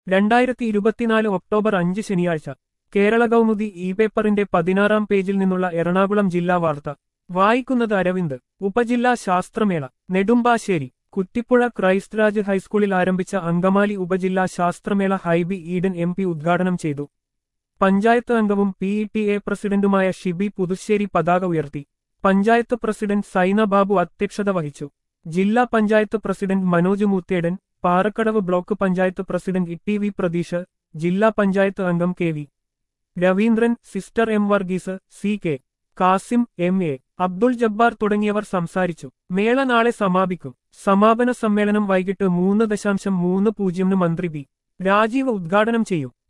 രണ്ടായിരത്തി ഇരുപത്തിനാല് ഒക്ടോബർ അഞ്ച് ശനിയാഴ്ച കേരള കൗമുദി ഇ പേപ്പറിന്റെ പതിനാറാം പേജിൽ നിന്നുള്ള എറണാകുളം ജില്ലാ വാർത്ത വായിക്കുന്നത് അരവിന്ദ് ഉപജില്ലാ ശാസ്ത്രമേള നെടുമ്പാശ്ശേരി കുറ്റിപ്പുഴ ക്രൈസ്റ്റ് രാജ് ഹൈസ്കൂളിൽ ആരംഭിച്ച അങ്കമാലി ഉപജില്ലാ ശാസ്ത്രമേള ഹൈബി ഈഡൻ എം പി ഉദ്ഘാടനം ചെയ്തു പഞ്ചായത്ത് അംഗവും പി ഇ ടി എ പ്രസിഡന്റുമായ ഷിബി പുതുശ്ശേരി പതാക ഉയർത്തി പഞ്ചായത്ത് പ്രസിഡന്റ് സൈന ബാബു അധ്യക്ഷത വഹിച്ചു ജില്ലാ panchayat president Manoj Moothedan Parakkadavu block panchayat president E V Pratheesh ജില്ലാ പഞ്ചായത്ത് അംഗം K V Raveendran sister M Varghese C K Kasim M A Abdul Jabbar തുടങ്ങിയവർ സംസാരിച്ചു മേള നാളെ സമാപിക്കും സമാപന സമ്മേളനം വൈകിട്ട് മൂന്ന് ദശാംശം മൂന്ന് പൂജ്യമിന് മന്ത്രി ബി രാജീവ് ഉദ്ഘാടനം ചെയ്യും